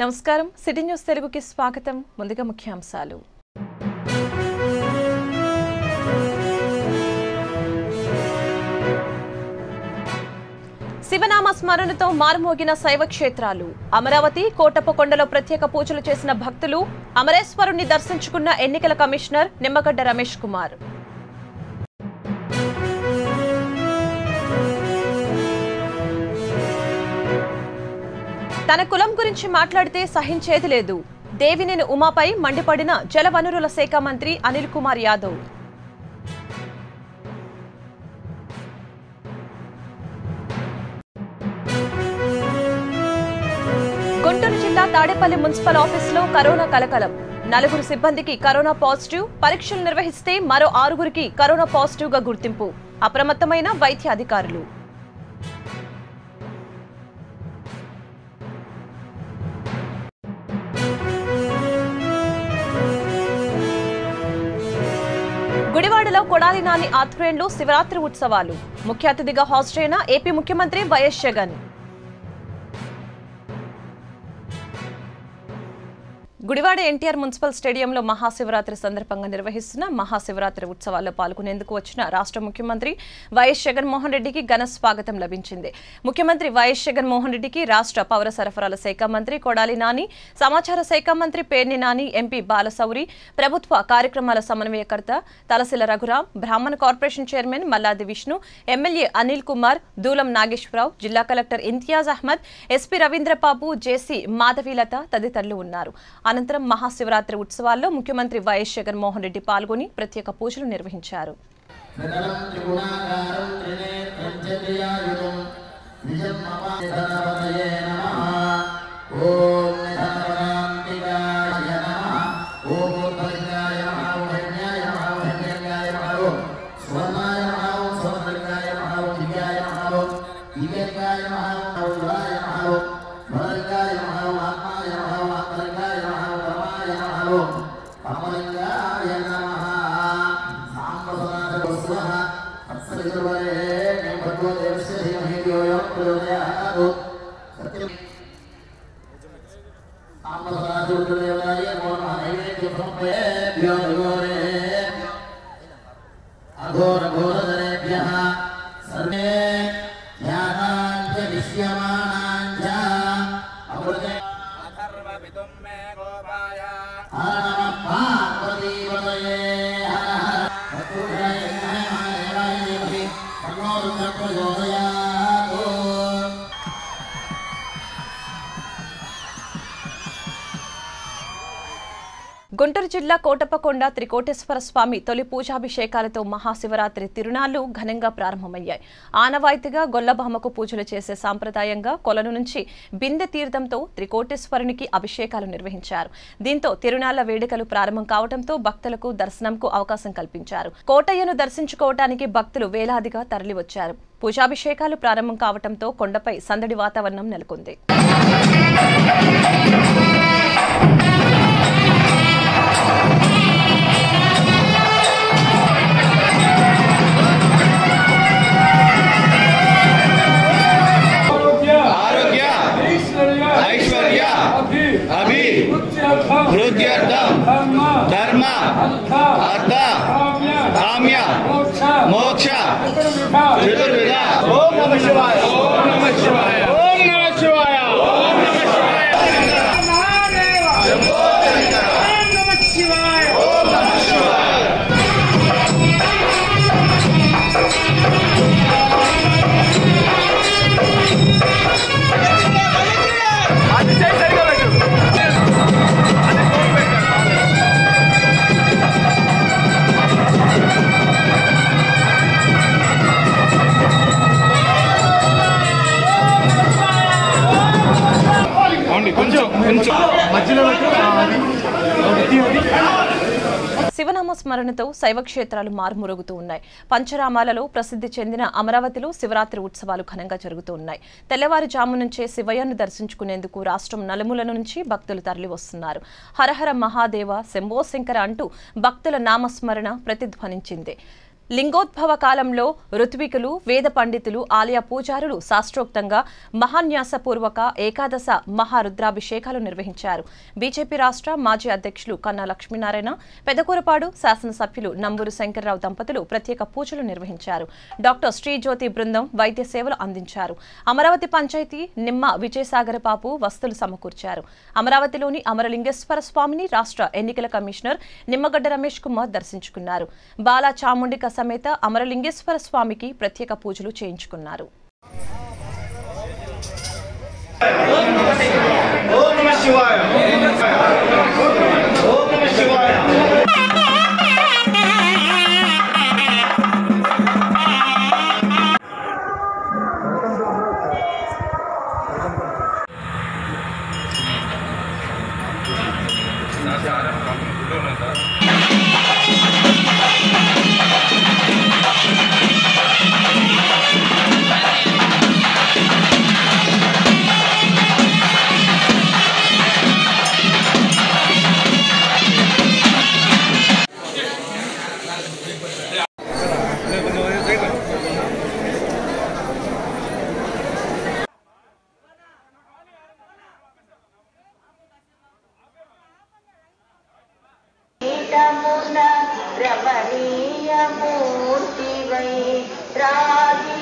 నమస్కారం city news తెలుగుకి స్వాగతం ముందుగా ముఖ్యాంశాలు శివనామ స్మరణతో మారుమోగిన శైవ క్షేత్రాలు అమరావతి కోటప్పకొండలో ప్రత్యేక పూజలు చేసిన భక్తులు అమరేశ్వరుణ్ణి దర్శించుకున్న ఎన్నికల కమిషనర్ నిమ్మగడ్డ రమేష్ కుమార్ తన కులం గురించి మాట్లాడితే సహించేది లేదు దేవినేని ఉమాపై మండిపడిన జలవనరుల శాఖ మంత్రి అనిల్ కుమార్ యాదవ్ గుంటూరు జిల్లా తాడేపల్లి మున్సిపల్ ఆఫీసులో కరోనా కలకలం నలుగురు సిబ్బందికి కరోనా పాజిటివ్ పరీక్షలు నిర్వహిస్తే మరో ఆరుగురికి కరోనా పాజిటివ్ గా గుర్తింపు అప్రమత్తమైన వైద్య అధికారులు గుడివాడలో కొడాలి నాని ఆధ్వర్యంలో శివరాత్రి ఉత్సవాలు ముఖ్య అతిథిగా హాజరైన ఏపీ ముఖ్యమంత్రి YS Jagan Gudivada NTR municipal స్టేడియంలో మహాశివరాత్రి సందర్భంగా నిర్వహిస్తున్న మహాశివరాత్రి ఉత్సవాల్లో పాల్గొనేందుకు వచ్చిన రాష్ట్ర ముఖ్యమంత్రి వైఎస్ జగన్మోహన్ రెడ్డికి ఘన స్వాగతం లభించింది ముఖ్యమంత్రి వైఎస్ జగన్మోహన్ రెడ్డికి రాష్ట్ర పౌర సరఫరాల శాఖ మంత్రి కొడాలి నాని సమాచార శాఖ మంత్రి పేర్ని నాని ఎంపీ బాలసౌరి ప్రభుత్వ కార్యక్రమాల సమన్వయకర్త Talasila Raghuram Brahmana corporation chairman Malladi Vishnu MLA Anil Kumar Doolam Nageswara Rao జిల్లా collector Imtiaz Ahmed SP Ravindrababu JC Madhavilatha తదితరులు ఉన్నారు అనంతరం మహాశివరాత్రి ఉత్సవాల్లో ముఖ్యమంత్రి వైఎస్ జగన్మోహన్ రెడ్డి పాల్గొని ప్రత్యేక పూజలు నిర్వహించారు త్రిదళం త్రిగుణాకారం త్రినేత్రం చంద్రయాయుధం నిజం మమాధనపతయే నమః ఓం నిధనపదాంతికాయ నమః ఓం ఉద్భలింగాయ నమః ఓం హిరణ్యాయ నమః ఓం హిరణ్యాయ నమః ఓం స్వర్ణాయ నమః ఓం స్వర్ణలింగాయ నమః ఓం దివ్యాయ నమః ఓం దివ్యంగాయ నమః ఓం ఉదాయ నమః ఓం వరలింగాయ నమః ఓం ఆత్మాయ నమః ఓం ఆత్మలింగాయ నమః ఓం పరమాయ నమః ఓం పరమలింగాయ నమః अघोरघोरधरेभ्यः सर्वे ध्यानाञ्च विश्यमानाञ्च अमृते अथर्वपितुं मे गोपाय हर नमः पार्वतीपतये हर हर चतुर्भुजाय महादेवाय धीमहि तन्नो रुद्रः प्रचोदयात् గుంటూరు జిల్లా కోటప్పకొండ త్రికోటేశ్వర స్వామి తొలి పూజాభిషేకాలతో మహాశివరాత్రి తిరునాళ్లు ఘనంగా ప్రారంభమయ్యాయి ఆనవాయితీగా గొల్లభామకు పూజలు చేసే సాంప్రదాయంగా కొలను నుంచి బిందె తీర్థంతో త్రికోటేశ్వరునికి అభిషేకాలు నిర్వహించారు దీంతో తిరునాళ్ల వేడుకలు ప్రారంభం కావడంతో భక్తులకు దర్శనంకు అవకాశం కల్పించారు కోటయ్యను దర్శించుకోవటానికి భక్తులు వేలాదిగా తరలివచ్చారు పూజాభిషేకాలు ప్రారంభం కావడంతో కొండపై సందడి వాతావరణం నెలకొంది ఆరోగ్య ఐశ్వర్య అభి వృద్ధ్యర్థం ధర్మ అర్థ కామ్య మోక్ష చతుర్విధ ఓం నమ శివాయ ఓం నమ శివాయ ఓం నమ శివాయ ఓం నమ శివాయ ఓం నమ శివాయ అది చేయి సరిగా పెట్టు అది కోడి పెట్టాను కొంచెం కొంచెం మధ్యలో శివనామ స్మరణతో శైవ క్షేత్రాలు మారుమరుగుతూ ఉన్నాయి పంచరామాలలో ప్రసిద్ధి చెందిన అమరావతిలో శివరాత్రి ఉత్సవాలు ఘనంగా జరుగుతూ ఉన్నాయి తెల్లవారుజాము నుంచే శివయ్యను దర్శించుకునేందుకు రాష్ట్రం నలుమూల నుంచి భక్తులు తరలి వస్తున్నారు హరహర మహాదేవ శంభో శంకర అంటూ భక్తుల నామస్మరణ ప్రతిధ్వనించింది లింగోద్భవ కాలంలో ఋత్వికులు వేద పండితులు ఆలయ పూజారులు శాస్త్రోక్తంగా మహాన్యాసపూర్వక ఏకాదశ మహారుద్రాభిషేకాలు నిర్వహించారు బీజేపీ రాష్ట్ర మాజీ అధ్యక్షులు కన్నా లక్ష్మీనారాయణ పెదకూరపాడు శాసనసభ్యులు నంబూరు శంకర్రావు దంపతులు ప్రత్యేక పూజలు నిర్వహించారు డాక్టర్ శ్రీజ్యోతి బృందం వైద్య సేవలు అందించారు అమరావతి పంచాయతీ నిమ్మ విజయసాగర బాబు వస్తువులు సమకూర్చారు అమరావతిలోని అమరలింగేశ్వర స్వామిని రాష్ట్ర ఎన్నికల కమిషనర్ నిమ్మగడ్డ రమేష్ కుమార్ దర్శించుకున్నారు బాలా చాముండిక సమేత అమరలింగేశ్వర స్వామికి ప్రత్యేక పూజలు చేయించుకున్నారు ఓం నమ శివాయ ఓం నమ శివాయ పీఠమున రమణీయమూర్తివై రాజీ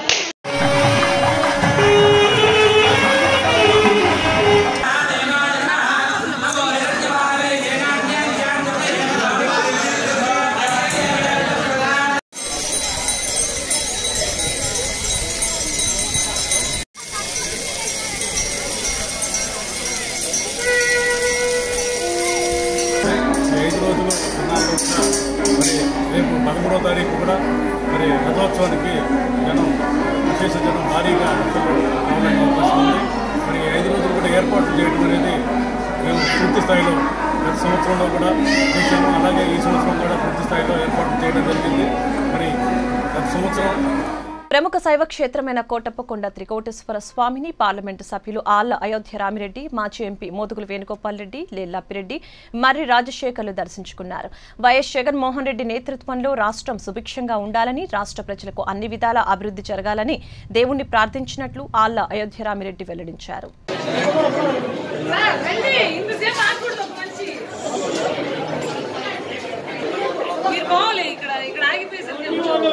ఈ ఐదు రోజులు పద్నాలుగు రోజున మరి రేపు పదమూడవ తారీఖు కూడా మరి రథోత్సవానికి జనం విశేష జనం భారీగా భక్తులు రావడానికి అవకాశం ఉంది మరి ఈ ఐదు రోజులు కూడా ఏర్పాట్లు చేయడం అనేది మేము పూర్తి స్థాయిలో గత సంవత్సరంలో కూడా చేసాము అలాగే ఈ సంవత్సరం కూడా పూర్తి స్థాయిలో ఏర్పాట్లు చేయడం జరిగింది మరి గత సంవత్సరం ప్రముఖ శైవ క్షేత్రమైన కోటప్పకొండ త్రికోటేశ్వర స్వామిని పార్లమెంటు సభ్యులు ఆళ్ల అయోధ్య రామిరెడ్డి మాజీ ఎంపీ మోదుగుల వేణుగోపాల్ రెడ్డి లేల్లాపిరెడ్డి మర్రి రాజశేఖర్లు దర్శించుకున్నారు వైఎస్ జగన్మోహన్ రెడ్డి నేతృత్వంలో రాష్ట్రం సుభిక్షంగా ఉండాలని రాష్ట్ర ప్రజలకు అన్ని విధాల అభివృద్ధి జరగాలని దేవుణ్ణి ప్రార్థించినట్లు ఆళ్ల అయోధ్య రామిరెడ్డి వెల్లడించారు రండి ఇంతసేపు ఆగకూడదు ఒక మనిషి మీరు పోవాలి ఇక్కడ ఇక్కడ ఆగిపోయేసరికి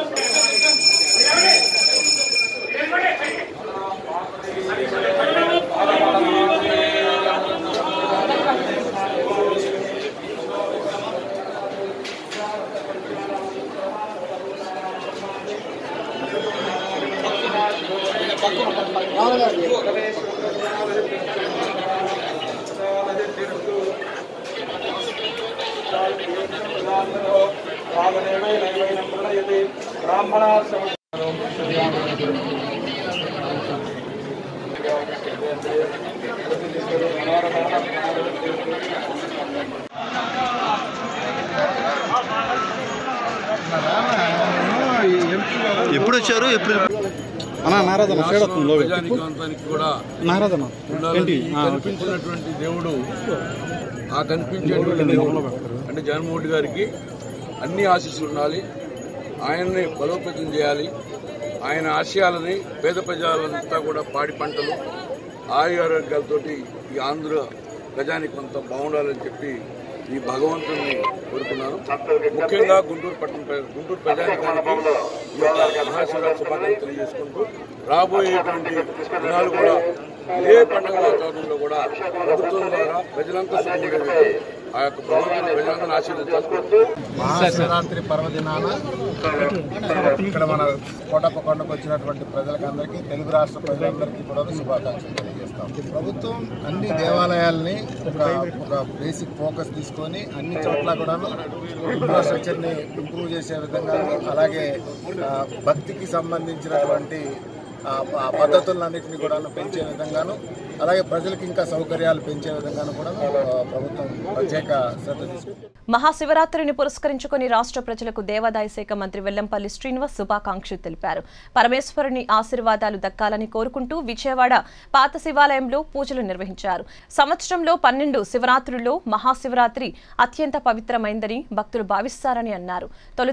ఎప్పుడు వచ్చారు ఎప్పుడు అన్నా నారాధన ప్రజానికాంతానికి కూడా నారాధన ఉండాలని కనిపించినటువంటి దేవుడు ఆ కనిపించేటువంటి దేవుడు అంటే జగన్మోహన్ రెడ్డి గారికి అన్ని ఆశీస్సులు ఉండాలి ఆయన్ని బలోపేతం చేయాలి ఆయన ఆశయాలని పేద ప్రజలంతా కూడా పాడి పంటలు ఆయురారోగ్యాలతోటి ఈ ఆంధ్ర ప్రజానికి అంతా బాగుండాలని చెప్పి ఈ భగవంతుని కోరుకున్నాను ముఖ్యంగా గుంటూరు పట్టణ ప్ర- గుంటూరు ప్రజానికానికి ఈ యొక్క మహాశివరాత్రి శుభాకాంక్షలు తెలియజేసుకుంటూ రాబోయేటువంటి దినాలు కూడా ఏ పండుగ వాతావరణంలో కూడా ప్రభుత్వం ద్వారా ప్రజలంతా సుఖంగా ఆ యొక్క భగవంతుని ప్రజలందరూ ఆశీర్వదించాలి మహాశివరాత్రి పర్వదినాన ఇక్కడ మన కోటప్ప కొండకు వచ్చినటువంటి ప్రజలకందరికీ తెలుగు రాష్ట్ర ప్రజలందరికీ కూడా శుభాకాంక్షలు తెలియజేస్తాం ప్రభుత్వం అన్ని దేవాలయాల్ని ఒక ఒక బేసిక్ ఫోకస్ తీసుకొని అన్ని చోట్ల కూడా ఇన్ఫ్రాస్ట్రక్చర్ని ఇంప్రూవ్ చేసే విధంగా అలాగే ఆ, భక్తికి సంబంధించినటువంటి ఆ ప- ఆ పద్ధతులన్నింటినీ కూడా పెంచే విధంగాను అలాగే ప్రజలకు ఇంకా సౌకర్యాలు పెంచే విధంగాను కూడా ఆ, ప్రభుత్వం ప్రత్యేక శ్రద్ధ తీసుకుంటుంది మహాశివరాత్రిని పురస్కరించుకుని రాష్ట్ర ప్రజలకు దేవాదాయ శాఖ మంత్రి వెల్లంపల్లి శ్రీనివాస్ శుభాకాంక్షలు తెలిపారు పరమేశ్వరుని ఆశీర్వాదాలు దక్కాలని కోరుకుంటూ విజయవాడ పాత శివాలయంలో పూజలు నిర్వహించారు సంవత్సరంలో పన్నెండు శివరాత్రుల్లో మహాశివరాత్రి అత్యంత పవిత్రమైందని భక్తులు భావిస్తారని అన్నారు తొలుత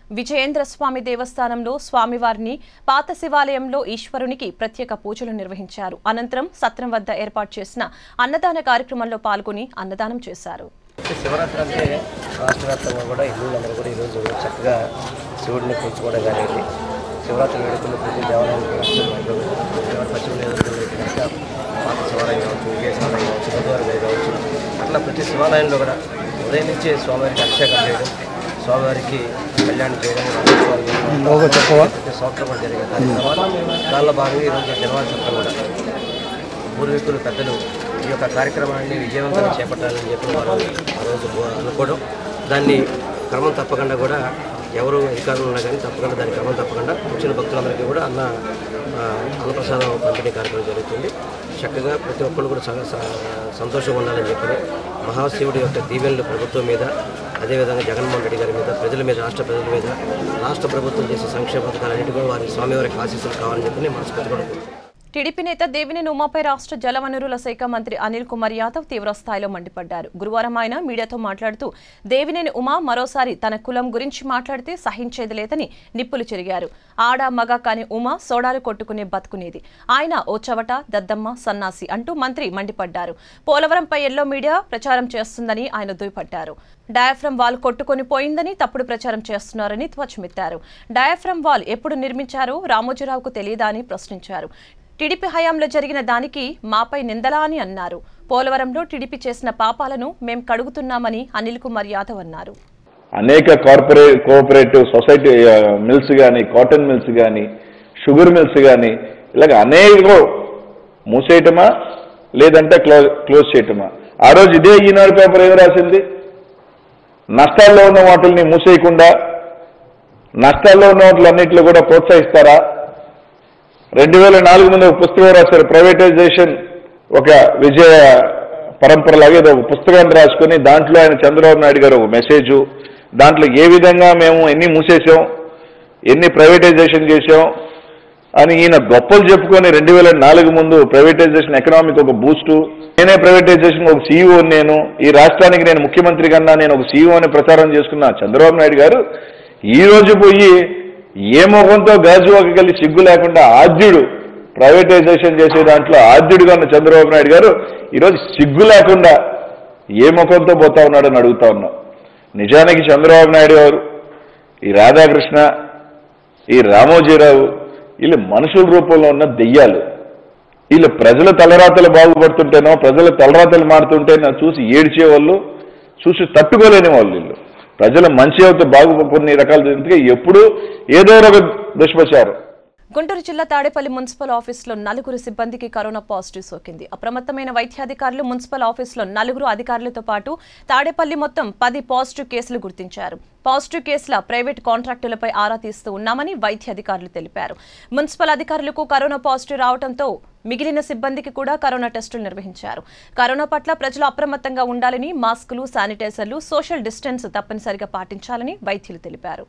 విజయేంద్ర స్వామి దేవస్థానంలో స్వామివారిని పాత శివాలయంలో ఈశ్వరునికి ప్రత్యేక పూజలు నిర్వహించారు అనంతరం సత్రం వద్ద ఏర్పాటు చేసిన అన్నదాన కార్యక్రమంలో పాల్గొని అన్నదానం చేశారు శివరాత్రి అంటే రాష్ట్ర వ్యాప్తంగా కూడా హిందువులందరూ కూడా ఈరోజు చక్కగా శివుడిని పెంచుకోవడం కానీ శివరాత్రి వేడుకలు ప్రతి దేవాలయానికి కావచ్చు పశ్చిమ నియోజకవర్గంలో కనుక పాత శివాలయం కావచ్చు విజయశాలయం కావచ్చు బుధవారం గారి కావచ్చు అట్లా ప్రతి శివాలయంలో కూడా ఉదయం నుంచే స్వామివారికి అభిషేకం చేయడం స్వామివారికి కళ్యాణం చేయడం రాజోత్సవాలు ప్రతి సంవత్సరం కూడా జరిగే కార్యక్రమాలు దానిలో భాగంగా ఈరోజు జనవరి సత్రం కూడా పూర్వీకులు పెద్దలు ఈ యొక్క కార్యక్రమాన్ని విజయవంతంగా చేపట్టాలని చెప్పి వారు ఆ రోజు అనుకోవడం దాన్ని క్రమం తప్పకుండా కూడా ఎవరు అధికారులు ఉన్నా కానీ తప్పకుండా దాని క్రమం తప్పకుండా వచ్చిన భక్తులందరికీ కూడా అన్న ఆ, అన్నప్రసాదం పంపిణీ కార్యక్రమం జరుగుతుంది చక్కగా ప్రతి ఒక్కరు కూడా స- స- సంతోషంగా ఉండాలని చెప్పి మహాశివుడి యొక్క దీవెనలు ప్రభుత్వం మీద అదేవిధంగా జగన్మోహన్ రెడ్డి గారి మీద ప్రజల మీద రాష్ట్ర ప్రజల మీద రాష్ట్ర ప్రభుత్వం చేసే సంక్షేమ పథకాలన్నిటి కూడా వారి స్వామివారికి ఆశీస్సులు కావాలని చెప్పి నేను మనస్ఫూర్తిగా కోరుకుంటున్నాను. టీడీపీ నేత దేవినేని ఉమాపై రాష్ట్ర జలవనరుల శాఖ మంత్రి అనిల్ కుమార్ యాదవ్ తీవ్ర స్థాయిలో మండిపడ్డారు గురువారం ఆయన మీడియాతో మాట్లాడుతూ దేవినేని ఉమా మరోసారి తన కులం గురించి మాట్లాడితే సహించేది లేదని నిప్పులు చెరిగారు ఆడ మగ కాని ఉమా సోడాలు కొట్టుకునే బతుకునేది ఆయన ఓ చవట దద్దమ్మ సన్నాసి అంటూ మంత్రి మండిపడ్డారు పోలవరంపై ఎల్లో మీడియా ప్రచారం చేస్తుందని ఆయన దుయ్యపట్టారు డయాఫ్రమ్ వాల్ కొట్టుకొని పోయిందని తప్పుడు ప్రచారం చేస్తున్నారని ధ్వజమెత్తారు డయాఫ్రమ్ వాల్ ఎప్పుడు నిర్మించారో రామోజీరావుకు తెలియదా అని ప్రశ్నించారు టీడీపీ హయాంలో జరిగిన దానికి మాపై నిందలా అని అన్నారు పోలవరంలో టీడీపీ చేసిన పాపాలను మేం కడుగుతున్నామని అనిల్ కుమార్ యాదవ్ అన్నారు అనేక కార్పొరేట్ కోఆపరేటివ్ సొసైటీ ఆ, మిల్స్ కానీ కాటన్ మిల్స్ కానీ షుగర్ మిల్స్ కానీ ఇలాగ అనేక మూసేయటమా లేదంటే క్లోజ్ క్లోజ్ చేయటమా ఆ రోజు ఇదే ఈనాడు పేపర్ ఏం రాసింది నష్టాల్లో ఉన్న వాటిల్ని మూసేయకుండా నష్టాల్లో ఉన్న వాటిలన్నింటిలో కూడా ప్రోత్సహిస్తారా రెండు వేల నాలుగు ముందు ఒక పుస్తకం రాశారు ప్రైవేటైజేషన్ ఒక విజయ పరంపరలాగా ఏదో ఒక పుస్తకాన్ని రాసుకొని దాంట్లో ఆయన చంద్రబాబు నాయుడు గారు ఒక మెసేజ్ దాంట్లో ఏ విధంగా మేము ఎన్ని మూసేసాం ఎన్ని ప్రైవేటైజేషన్ చేసాం అని ఈయన గొప్పలు చెప్పుకొని రెండు వేల నాలుగు ముందు ప్రైవేటైజేషన్ ఎకనామిక్ ఒక బూస్టు నేనే ప్రైవేటైజేషన్ ఒక సీఈఓ నేను ఈ రాష్ట్రానికి నేను ముఖ్యమంత్రి కన్నా నేను ఒక సీఈఓ అని ప్రచారం చేసుకున్న చంద్రబాబు నాయుడు గారు ఈ రోజు పోయి ఏ ముఖంతో గాజు ఒకగలి సిగ్గు లేకుండా ఆద్యుడు ప్రైవేటైజేషన్ చేసే దాంట్లో ఆద్యుడుగా ఉన్న చంద్రబాబు నాయుడు గారు ఈరోజు సిగ్గు లేకుండా ఏ ముఖంతో పోతా ఉన్నాడని అడుగుతా ఉన్నాం నిజానికి చంద్రబాబు నాయుడు గారు ఈ రాధాకృష్ణ ఈ రామోజీరావు వీళ్ళు మనుషుల రూపంలో ఉన్న దెయ్యాలు వీళ్ళు ప్రజల తలరాతలు బాగుపడుతుంటేనో ప్రజల తలరాతలు మారుతుంటేనో చూసి ఏడ్చేవాళ్ళు చూసి తట్టుకోలేని వాళ్ళు వీళ్ళు ప్రజల మంచి అవుతే బాగు కొన్ని రకాల ఎందుకంటే ఎప్పుడు ఏదో ఒక దుష్ప్రచారం గుంటూరు జిల్లా తాడేపల్లి మున్సిపల్ ఆఫీసులో నలుగురు సిబ్బందికి కరోనా పాజిటివ్ సోకింది అప్రమత్తమైన వైద్యాధికారులు మున్సిపల్ ఆఫీసులో నలుగురు అధికారులతో పాటు తాడేపల్లి మొత్తం పది పాజిటివ్ కేసులు గుర్తించారు పాజిటివ్ కేసుల ప్రైవేట్ కాంట్రాక్టులపై ఆరా తీస్తూ ఉన్నామని వైద్య అధికారులు తెలిపారు మున్సిపల్ అధికారులకు కరోనా పాజిటివ్ రావడంతో మిగిలిన సిబ్బందికి కూడా కరోనా టెస్టులు నిర్వహించారు కరోనా పట్ల ప్రజలు అప్రమత్తంగా ఉండాలని మాస్కులు శానిటైజర్లు సోషల్ డిస్టెన్స్ తప్పనిసరిగా పాటించాలని వైద్యులు తెలిపారు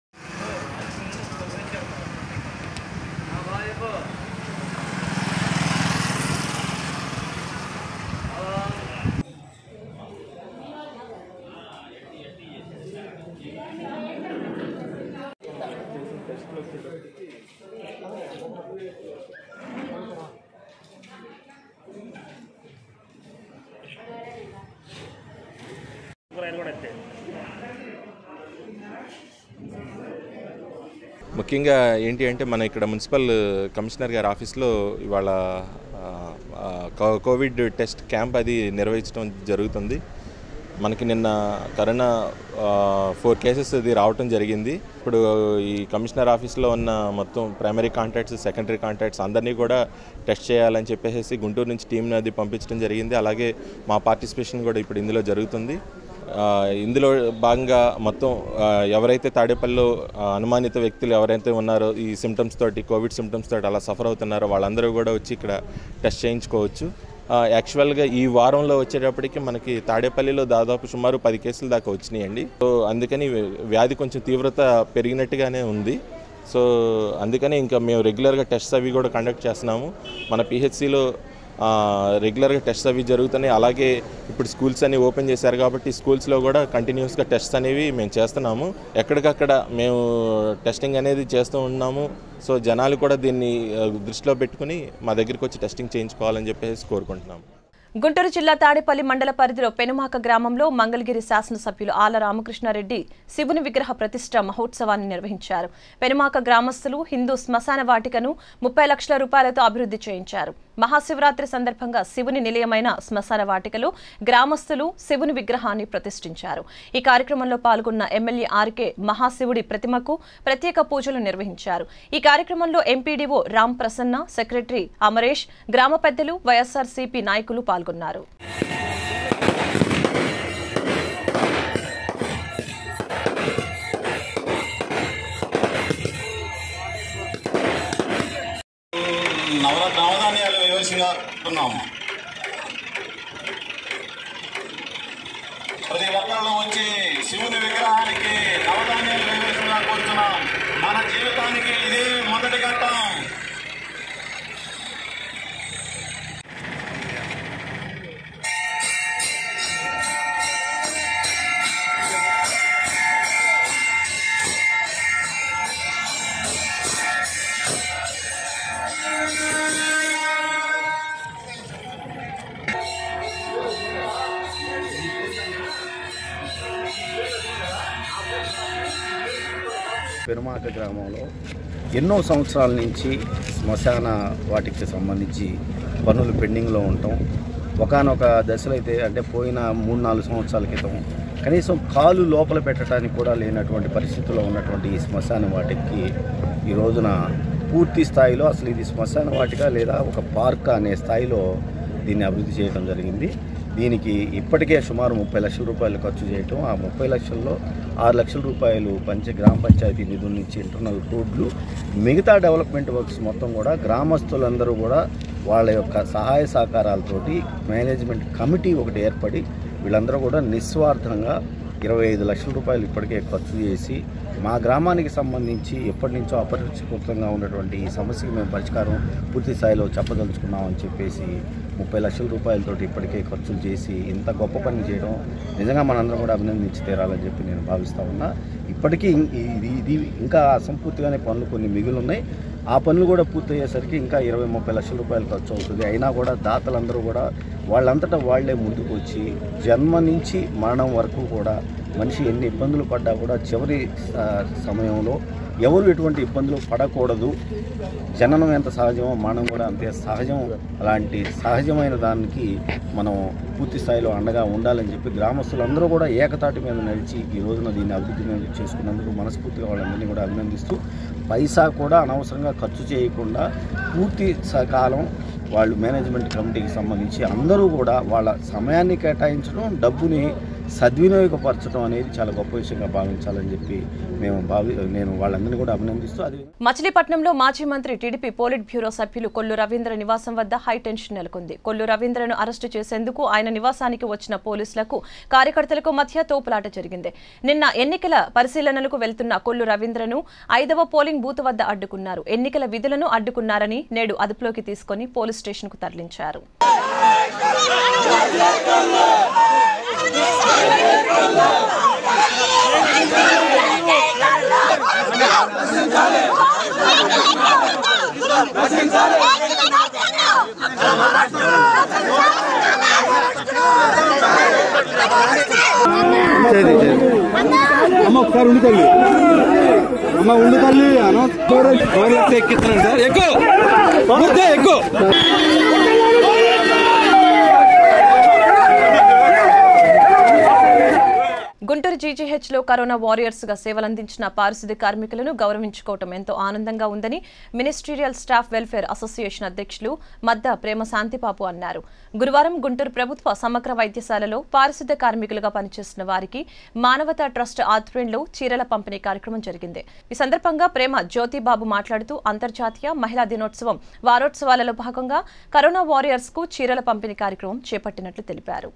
ముఖ్యంగా ఏంటి అంటే మన ఇక్కడ మున్సిపల్ కమిషనర్ గారి ఆఫీస్లో ఇవాళ ఆ, ఆ, కో- కోవిడ్ టెస్ట్ క్యాంప్ అది నిర్వహించడం జరుగుతుంది మనకి నిన్న కరోనా ఆ, ఫోర్ కేసెస్ అది రావటం జరిగింది ఇప్పుడు ఈ కమిషనర్ ఆఫీస్లో ఉన్న మొత్తం ప్రైమరీ కాంటాక్ట్స్ సెకండరీ కాంటాక్ట్స్ అందరినీ కూడా టెస్ట్ చేయాలని చెప్పేసి గుంటూరు నుంచి టీంని అది పంపించడం జరిగింది అలాగే మా పార్టిసిపేషన్ కూడా ఇప్పుడు ఇందులో జరుగుతుంది ఆ, ఇందులో భాగంగా మొత్తం ఆ, ఎవరైతే తాడేపల్లిలో ఆ, అనుమానిత వ్యక్తులు ఎవరైతే ఉన్నారో ఈ సిమ్టమ్స్ తోటి కోవిడ్ సిమ్టమ్స్ తోటి అలా సఫర్ అవుతున్నారో వాళ్ళందరూ కూడా వచ్చి ఇక్కడ టెస్ట్ చేయించుకోవచ్చు ఆ, యాక్చువల్గా ఈ వారంలో వచ్చేటప్పటికి మనకి తాడేపల్లిలో దాదాపు సుమారు పది కేసులు దాకా వచ్చినాయండి సో అందుకని వ్యాధి కొంచెం తీవ్రత పెరిగినట్టుగానే ఉంది సో అందుకని ఇంకా మేము రెగ్యులర్గా టెస్ట్ అవి కూడా కండక్ట్ చేస్తున్నాము మన పిహెచ్సిలో ఆ, రెగ్యులర్గా టెస్ట్స్ అవి జరుగుతున్నాయి అలాగే ఇప్పుడు స్కూల్స్ అన్ని ఓపెన్ చేశారు కాబట్టి స్కూల్స్లో కూడా కంటిన్యూస్గా టెస్ట్స్ అనేవి మేము చేస్తున్నాము ఎక్కడికక్కడ మేము టెస్టింగ్ అనేది చేస్తూ ఉన్నాము సో జనాలు కూడా దీన్ని ఆ, దృష్టిలో పెట్టుకుని మా దగ్గరికి వచ్చి టెస్టింగ్ చేయించుకోవాలని చెప్పేసి కోరుకుంటున్నాము గుంటూరు జిల్లా తాడేపల్లి మండల పరిధిలో పెనుమాక గ్రామంలో మంగళగిరి శాసనసభ్యులు ఆల రామకృష్ణారెడ్డి శివుని విగ్రహ ప్రతిష్ట మహోత్సవాన్ని నిర్వహించారు పెనుమాక గ్రామస్తులు హిందూ శ్మశాన వాటికను ముప్పై లక్షల రూపాయలతో అభివృద్ధి చేయించారు మహాశివరాత్రి సందర్భంగా శివుని నిలయమైన శ్మశాన వాటికలో గ్రామస్తులు శివుని విగ్రహాన్ని ప్రతిష్ఠించారు ఈ కార్యక్రమంలో పాల్గొన్న ఎమ్మెల్యే ఆర్కే మహాశివుడి ప్రతిమకు ప్రత్యేక పూజలు నిర్వహించారు ఈ కార్యక్రమంలో ఎంపీడీఓ రామ్ ప్రసన్న సెక్రటరీ అమరేష్ గ్రామ పెద్దలు వైఎస్ఆర్సీపీ నాయకులు పాల్గొన్నారు నవ నవధాన్యాలు వేసుకున్నాము ప్రతి ఒక్కళ్ళు వచ్చి శివుని విగ్రహానికి నవధాన్యాలు వేసుకున్నా కోరుతున్నాం మన జీవితానికి ఇదే మొదటి ఘట్టం పెరుమాక గ్రామంలో ఎన్నో సంవత్సరాల నుంచి శ్మశాన వాటికి సంబంధించి పనులు పెండింగ్లో ఉండటం ఒకనొక దశలో అయితే అంటే పోయిన మూడు నాలుగు సంవత్సరాల క్రితం కనీసం కాలు లోపల పెట్టడానికి కూడా లేనటువంటి పరిస్థితుల్లో ఉన్నటువంటి ఈ శ్మశాన వాటికి ఈ రోజున పూర్తి స్థాయిలో అసలు ఇది శ్మశాన వాటిక లేదా ఒక పార్క్ అనే స్థాయిలో దీన్ని అభివృద్ధి చేయడం జరిగింది దీనికి ఇప్పటికే సుమారు ముప్పై లక్షల రూపాయలు ఖర్చు చేయటం ఆ ముప్పై లక్షల్లో ఆరు లక్షల రూపాయలు పంచ గ్రామ పంచాయతీ నిధుల నుంచి ఇంటర్నల్ రోడ్లు మిగతా డెవలప్మెంట్ వర్క్స్ మొత్తం కూడా గ్రామస్తులందరూ కూడా వాళ్ళ యొక్క సహాయ సహకారాలతోటి మేనేజ్మెంట్ కమిటీ ఒకటి ఏర్పడి వీళ్ళందరూ కూడా నిస్వార్థంగా ఇరవై ఐదు లక్షల రూపాయలు ఇప్పటికే ఖర్చు చేసి మా గ్రామానికి సంబంధించి ఎప్పటి నుంచో అపరిచితంగా ఉన్నటువంటి ఈ సమస్యకి మేము పరిష్కారం పూర్తి స్థాయిలో చెప్పదలుచుకున్నామని చెప్పేసి ముప్పై లక్షల రూపాయలతోటి ఇప్పటికే ఖర్చులు చేసి ఇంత గొప్ప పని చేయడం నిజంగా మనందరం కూడా అభినందించి తీరాలని చెప్పి నేను భావిస్తా ఉన్నా ఇప్పటికీ ఇం- ఇది ఇది ఇంకా అసంపూర్తిగానే పనులు కొన్ని మిగిలి ఉన్నాయి ఆ పనులు కూడా పూర్తయ్యేసరికి ఇంకా ఇరవై ముప్పై లక్షల రూపాయలు ఖర్చు అవుతుంది అయినా కూడా దాతలందరూ కూడా వాళ్ళంతటా వాళ్ళే ముందుకు వచ్చి జన్మ నుంచి మరణం వరకు కూడా మనిషి ఎన్ని ఇబ్బందులు పడ్డా కూడా చివరి ఆ, సమయంలో ఎవరు ఎటువంటి ఇబ్బందులు పడకూడదు జననం ఎంత సహజమో మరణం కూడా అంతే సహజం అలాంటి సహజమైన దానికి మనం పూర్తి స్థాయిలో అండగా ఉండాలని చెప్పి గ్రామస్తులందరూ కూడా ఏకతాటి మీద నడిచి ఈ రోజున దీన్ని అభివృద్ధి మీద చేసుకున్నందుకు మనస్ఫూర్తిగా వాళ్ళందరినీ కూడా అభినందిస్తూ పైసా కూడా అనవసరంగా ఖర్చు చేయకుండా పూర్తి సకాలం వాళ్ళు మేనేజ్మెంట్ కమిటీకి సంబంధించి అందరూ కూడా వాళ్ళ సమయాన్ని కేటాయించడం డబ్బుని సద్వినియోగపరచడం అనేది చాలా గొప్ప విషయంగా భావించాలని చెప్పి మేము భావి నేను వాళ్ళందరినీ కూడా అభినందిస్తూ అది మచిలీపట్నంలో మాజీ మంత్రి టీడీపీ పోలిట్ బ్యూరో సభ్యులు కొల్లు రవీంద్ర నివాసం వద్ద హై టెన్షన్ నెలకొంది కొల్లు రవీంద్రను అరెస్టు చేసేందుకు ఆయన నివాసానికి వచ్చిన పోలీసులకు కార్యకర్తలకు మధ్య తోపులాట జరిగింది నిన్న ఎన్నికల పరిశీలనలకు వెళ్తున్న కొల్లు రవీంద్రను ఐదవ పోలింగ్ బూత్ వద్ద అడ్డుకున్నారు ఎన్నికల విధులను అడ్డుకున్నారని నేడు అదుపులోకి తీసుకుని పోలీస్ స్టేషన్కు తరలించారు అమ్మ ఒకసారి ఉండి తల్లి అమ్మ ఉండి తల్లి అన్న ఎక్కిస్తున్నాను సార్ ఎక్కువ ఎక్కువ గుంటూరు జీజీహెచ్ లో కరోనా వారియర్స్ గా సేవలందించిన పారిశుద్ధ్య కార్మికులను గౌరవించుకోవటం ఎంతో ఆనందంగా ఉందని మినిస్టీరియల్ స్టాఫ్ వెల్ఫేర్ అసోసియేషన్ అధ్యక్షులు మద్ద ప్రేమ శాంతిపాపు అన్నారు గురువారం గుంటూరు ప్రభుత్వ సమగ్ర వైద్యశాలలో పారిశుద్ధ్య కార్మికులుగా పనిచేస్తున్న వారికి మానవతా ట్రస్ట్ ఆధ్వర్యంలో చీరల పంపిణీ కార్యక్రమం జరిగింది ఈ సందర్భంగా ప్రేమ జ్యోతిబాబు మాట్లాడుతూ అంతర్జాతీయ మహిళా దినోత్సవం వారోత్సవాలలో భాగంగా కరోనా వారియర్స్ కు చీరల పంపిణీ కార్యక్రమం చేపట్టినట్లు తెలిపారు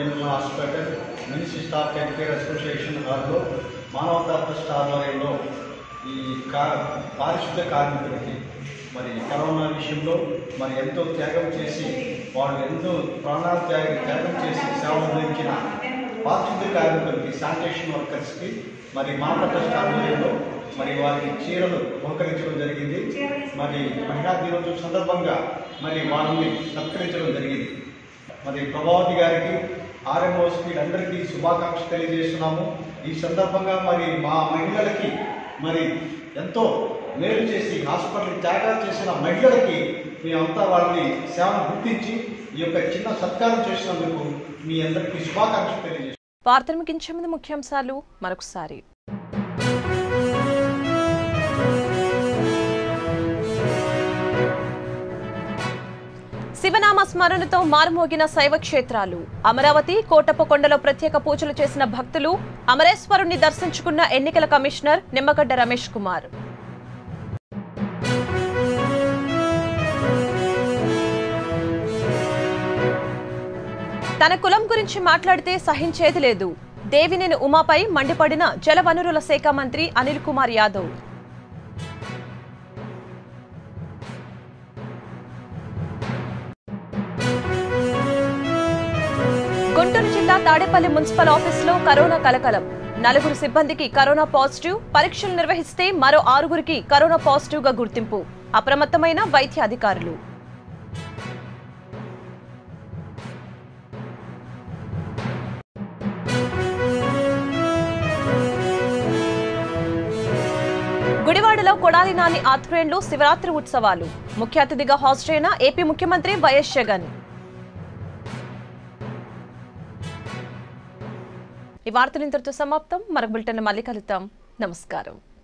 general hospital ministry staff health care association హాల్లో మానవతా ట్రస్ట్ ఆధ్వర్యంలో ఈ కా పారిశుద్ధ్య కార్మికులకి మరి కరోనా విషయంలో మరి ఎంతో త్యాగం చేసి వాళ్ళు ఎంతో ప్రాణాలు త్యాగ త్యాగం చేసి సేవలు అందించిన పారిశుద్ధ్య కార్మికులకి శానిటేషన్ వర్కర్స్కి మరి మానవ ట్రస్ట్ ఆధ్వర్యంలో మరి వారికి చీరలు బహుకరించడం జరిగింది మరి మహిళా దినోత్సవం సందర్భంగా మరి వారిని సత్కరించడం జరిగింది మరి ప్రభావతి గారికి ఆర్ఎంఓస్కి అందరికీ శుభాకాంక్షలు తెలియజేస్తున్నాము ఈ సందర్భంగా మరి మా మహిళలకి మరి ఎంతో మేలు చేసి హాస్పిటల్ త్యాగాలు చేసిన మహిళలకి మేమంతా వాళ్ళని సేవను గుర్తించి ఈ యొక్క చిన్న సత్కారం చేసినందుకు మీ అందరికీ శుభాకాంక్షలు తెలియజేస్తున్నాము వార్తలు ముగించే ముందు ముఖ్యాంశాలు మరొకసారి శివనామ స్మరణతో మారుమోగిన శైవ క్షేత్రాలు అమరావతి కోటప్పకొండలో ప్రత్యేక పూజలు చేసిన భక్తులు అమరేశ్వరుణ్ణి దర్శించుకున్న ఎన్నికల కమిషనర్ నిమ్మగడ్డ రమేష్ కుమార్ తన కులం గురించి మాట్లాడితే సహించేది లేదు దేవినేని ఉమాపై మండిపడిన జలవనరుల శాఖ మంత్రి అనిల్ కుమార్ యాదవ్ గుంటూరు జిల్లా తాడేపల్లి మున్సిపల్ ఆఫీసులో కరోనా కలకలం నలుగురు సిబ్బందికి కరోనా పాజిటివ్ పరీక్షలు నిర్వహిస్తే మరో ఆరుగురికి కరోనా పాజిటివ్ గా గుర్తింపు అప్రమత్తమైన వైద్య అధికారులు గుడివాడలో కొడాలి నాని ఆధ్వర్యంలో శివరాత్రి ఉత్సవాలు ముఖ్య అతిథిగా హాజరైన ఏపీ ముఖ్యమంత్రి వైఎస్ జగన్ ఈ వార్తలు ఇంతటితో సమాప్తం మరొక బులెటిన్ మళ్ళీ కలుద్దాం నమస్కారం